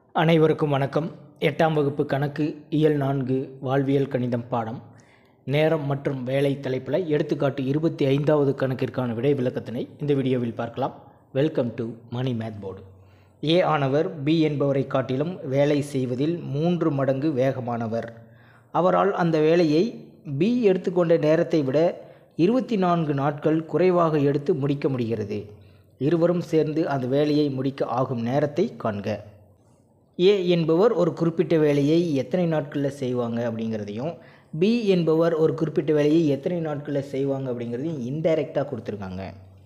அனைவருக்கும் வணக்கம் எட்டாம் வகுப்பு கணக்கு இயல் நான்கு வாழ்வியல் கணிதம் பாடம் நேரம் மற்றும் வேலை தலைப்பில் எடுத்துக்காட்டு இருபத்தி ஐந்தாவது கணக்கிற்கான விடை விளக்கத்தினை இந்த வீடியோவில் பார்க்கலாம் welcome to Mani math board A ஆனவர் பி என்பவரை காட்டிலும் வேலை செய்வதில் மூன்று மடங்கு வேகமானவர் அவரால் அந்த வேலையை பி எடுத்துக்கொண்ட நேரத்தை விட இருபத்தி நான்கு நாட்கள் குறைவாக எடுத்து முடிக்க முடிகிறது இருவரும் சேர்ந்து அந்த வேலையை முடிக்க ஆகும் நேரத்தை காண்க ஏ என்பவர் ஒரு குறிப்பிட்ட வேலையை எத்தனை நாட்களில் செய்வாங்க அப்படிங்கிறதையும் பி என்பவர் ஒரு குறிப்பிட்ட வேலையை எத்தனை நாட்களில் செய்வாங்க அப்படிங்கிறதையும் இன்டைரக்டாக கொடுத்துருக்காங்க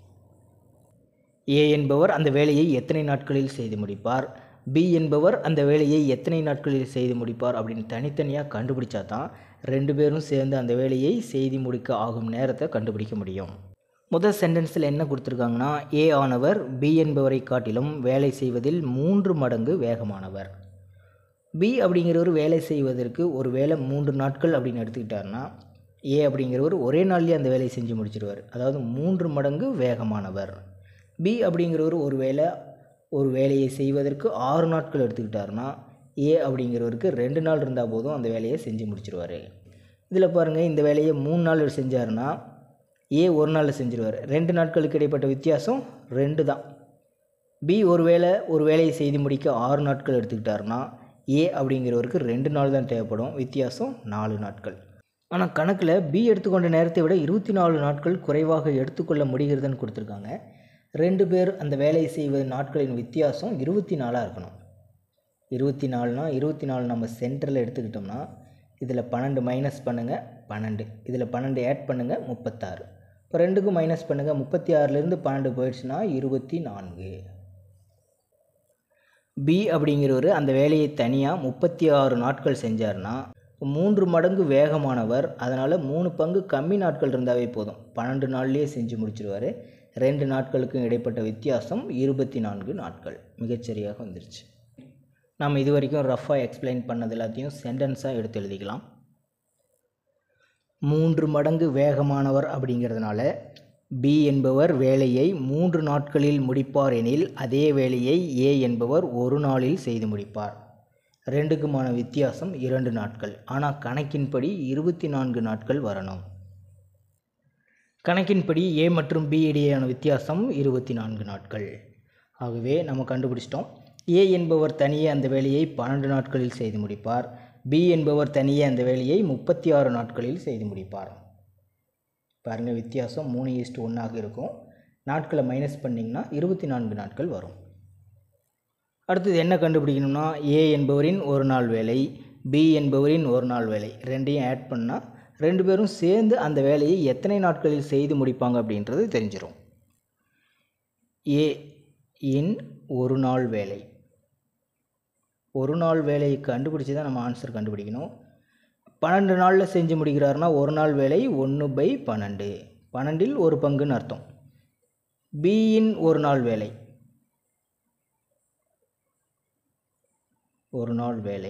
ஏ என்பவர் அந்த வேலையை எத்தனை நாட்களில் செய்து முடிப்பார் பி என்பவர் அந்த வேலையை எத்தனை நாட்களில் செய்து முடிப்பார் அப்படின்னு தனித்தனியாக கண்டுபிடிச்சா தான் ரெண்டு பேரும் சேர்ந்து அந்த வேலையை செய்து முடிக்க ஆகும் நேரத்தை கண்டுபிடிக்க முடியும் முதல் சென்டென்ஸில் என்ன கொடுத்துருக்காங்கன்னா ஏ ஆனவர் பி என்பவரை காட்டிலும் வேலை செய்வதில் மூன்று மடங்கு வேகமானவர் பி அப்படிங்கிறவர் வேலை செய்வதற்கு ஒரு வேலை மூன்று நாட்கள் அப்படின்னு எடுத்துக்கிட்டாருன்னா ஏ அப்படிங்கிறவர் ஒரே நாள்லேயே அந்த வேலையை செஞ்சு முடிச்சிடுவார் அதாவது மூன்று மடங்கு வேகமானவர் பி அப்படிங்கிறவர் ஒரு வேலை ஒரு வேலையை செய்வதற்கு ஆறு நாட்கள் எடுத்துக்கிட்டாருன்னா ஏ அப்படிங்கிறவருக்கு ரெண்டு நாள் இருந்தால் போதும் அந்த வேலையை செஞ்சு முடிச்சிருவார் இதில் பாருங்கள் இந்த வேலையை மூணு நாள் செஞ்சாருன்னா ஏ ஒரு நாளில் செஞ்சிருவார் ரெண்டு நாட்களுக்கு இடைப்பட்ட வித்தியாசம் ரெண்டு தான் பி ஒரு வேளை ஒரு வேலையை செய்து முடிக்க ஆறு நாட்கள் எடுத்துக்கிட்டாருன்னா ஏ அப்படிங்கிறவருக்கு ரெண்டு நாள் தான் தேவைப்படும் வித்தியாசம் நாலு நாட்கள் ஆனால் கணக்கில் பி எடுத்துக்கொண்ட நேரத்தை விட இருபத்தி நாலு நாட்கள் குறைவாக எடுத்துக்கொள்ள முடிகிறதுன்னு கொடுத்துருக்காங்க ரெண்டு பேர் அந்த வேலையை செய்வது நாட்களின் வித்தியாசம் இருபத்தி நாலாக இருக்கணும் இருபத்தி நாலுனா இருபத்தி நாலு நம்ம சென்டரில் எடுத்துக்கிட்டோம்னா இதில் பன்னெண்டு மைனஸ் பண்ணுங்கள் பன்னெண்டு இதில் பன்னெண்டு ஆட் பண்ணுங்கள் முப்பத்தாறு இப்போ ரெண்டுக்கும் மைனஸ் பண்ணுங்கள் முப்பத்தி ஆறுலேருந்து பன்னெண்டு போயிடுச்சுன்னா இருபத்தி நான்கு பி அப்படிங்கிறவர் அந்த வேலையை தனியாக முப்பத்தி ஆறு நாட்கள் செஞ்சார்னா மூன்று மடங்கு வேகமானவர் அதனால் மூணு பங்கு கம்மி நாட்கள் இருந்தாவே போதும் பன்னெண்டு நாள்லேயே செஞ்சு முடிச்சிருவார் ரெண்டு நாட்களுக்கும் இடைப்பட்ட வித்தியாசம் இருபத்தி நான்கு நாட்கள் மிகச்சரியாக வந்துருச்சு நம்ம இது வரைக்கும் ரஃபாக எக்ஸ்பிளைன் பண்ணது எல்லாத்தையும் சென்டென்ஸாக எடுத்து எழுதிக்கலாம் மூன்று மடங்கு வேகமானவர் அப்படிங்கிறதுனால பி என்பவர் வேலையை மூன்று நாட்களில் முடிப்பார் எனில் அதே வேலையை ஏ என்பவர் ஒரு நாளில் செய்து முடிப்பார் ரெண்டுக்குமான வித்தியாசம் இரண்டு நாட்கள் ஆனால் கணக்கின்படி இருபத்தி நான்கு நாட்கள் வரணும் கணக்கின்படி ஏ மற்றும் பி இடையேயான வித்தியாசம் இருபத்தி நான்கு நாட்கள் ஆகவே நம்ம கண்டுபிடிச்சிட்டோம் ஏ என்பவர் தனியே அந்த வேலையை பன்னெண்டு நாட்களில் செய்து முடிப்பார் பி என்பவர் தனியே அந்த வேலையை முப்பத்தி ஆறு நாட்களில் செய்து முடிப்பார் பாருங்கள் வித்தியாசம் மூணு ஈஸ்ட் ஒன்றாக இருக்கும் நாட்களை மைனஸ் பண்ணிங்கன்னா இருபத்தி நான்கு நாட்கள் வரும் அடுத்தது என்ன கண்டுபிடிக்கணும்னா ஏ என்பவரின் ஒரு நாள் வேலை பி என்பவரின் ஒரு நாள் வேலை ரெண்டையும் ஆட் பண்ணால் ரெண்டு பேரும் சேர்ந்து அந்த வேலையை எத்தனை நாட்களில் செய்து முடிப்பாங்க அப்படின்றது தெரிஞ்சிடும் ஏ இன் ஒரு நாள் வேலை ஒரு நாள் வேலையை கண்டுபிடிச்சி தான் நம்ம ஆன்சர் கண்டுபிடிக்கணும் பன்னெண்டு நாளில் செஞ்சு முடிக்கிறாருன்னா ஒரு நாள் வேலை ஒன்று பை பன்னெண்டு பன்னெண்டில் ஒரு பங்குன்னு அர்த்தம் பியின் ஒரு நாள் வேலை ஒரு நாள் வேலை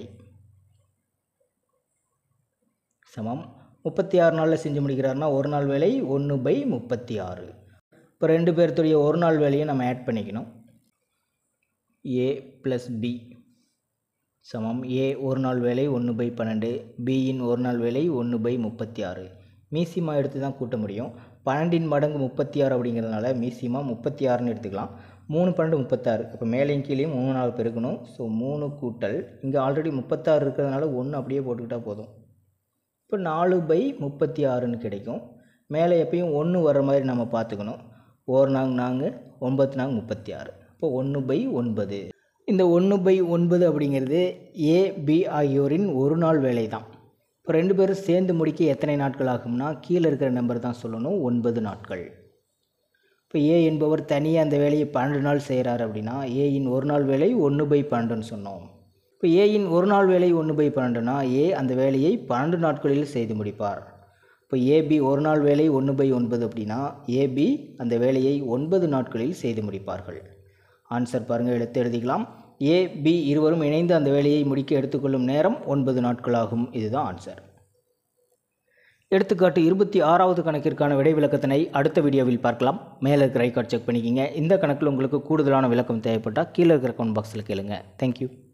சமம் முப்பத்தி ஆறு நாளில் செஞ்சு முடிக்கிறாருன்னா ஒரு நாள் வேலை ஒன்று பை முப்பத்தி ஆறு இப்போ ரெண்டு பேர்த்துடைய ஒரு நாள் வேலையை நம்ம ஆட் பண்ணிக்கணும் ஏ ப்ளஸ் பி சமம் ஏ ஒரு நாள் வேலை ஒன்று பை பன்னெண்டு பியின் ஒரு நாள் வேலை ஒன்று பை முப்பத்தி ஆறு மீசிமா எடுத்து தான் கூட்ட முடியும் பன்னெண்டின் மடங்கு முப்பத்தி ஆறு அப்படிங்கிறதுனால மீசிமா முப்பத்தி ஆறுன்னு எடுத்துக்கலாம் மூணு பன்னெண்டு முப்பத்தாறு இப்போ மேலேயும் கீழேயும் மூணு நாள் பெருக்கணும் ஸோ மூணு கூட்டல் இங்கே ஆல்ரெடி முப்பத்தாறு இருக்கிறதுனால ஒன்று அப்படியே போட்டுக்கிட்டால் போதும் இப்போ நாலு பை முப்பத்தி ஆறுன்னு கிடைக்கும் மேலே எப்பயும் ஒன்று வர்ற மாதிரி நம்ம பார்த்துக்கணும் ஓர் நாங் நாங்கு ஒன்பத்து நாங் முப்பத்தி ஆறு இப்போ ஒன்று பை ஒன்பது இந்த ஒன்று பை ஒன்பது அப்படிங்கிறது ஏ பி ஆகியோரின் ஒரு நாள் வேலை தான் இப்போ ரெண்டு பேரும் சேர்ந்து முடிக்க எத்தனை நாட்கள் ஆகும்னா கீழே இருக்கிற நம்பர் தான் சொல்லணும் ஒன்பது நாட்கள் இப்போ ஏ என்பவர் தனியாக அந்த வேலையை பன்னெண்டு நாள் செய்கிறார் அப்படின்னா ஏயின் ஒரு நாள் வேலை ஒன்று பை பன்னெண்டுன்னு சொன்னோம் இப்போ ஏயின் ஒரு நாள் வேலை ஒன்று பை பன்னெண்டுனா ஏ அந்த வேலையை பன்னெண்டு நாட்களில் செய்து முடிப்பார் இப்போ ஏபி ஒரு நாள் வேலை ஒன்று பை ஒன்பது அப்படின்னா ஏபி அந்த வேலையை ஒன்பது நாட்களில் செய்து முடிப்பார்கள் ஆன்சர் பாருங்கள் எடுத்து எழுதிக்கலாம் ஏ பி இருவரும் இணைந்து அந்த வேலையை முடிக்க எடுத்துக்கொள்ளும் நேரம் ஒன்பது நாட்களாகும் இதுதான் ஆன்சர் எடுத்துக்காட்டு இருபத்தி ஆறாவது கணக்கிற்கான விடை விளக்கத்தினை அடுத்த வீடியோவில் பார்க்கலாம் மேலே இருக்கிற ஐக்கார்ட் செக் பண்ணிக்கிங்க இந்த கணக்கில் உங்களுக்கு கூடுதலான விளக்கம் தேவைப்பட்டால் கீழே இருக்கிற கமெண்ட் பாக்ஸில் கேளுங்க தேங்க்யூ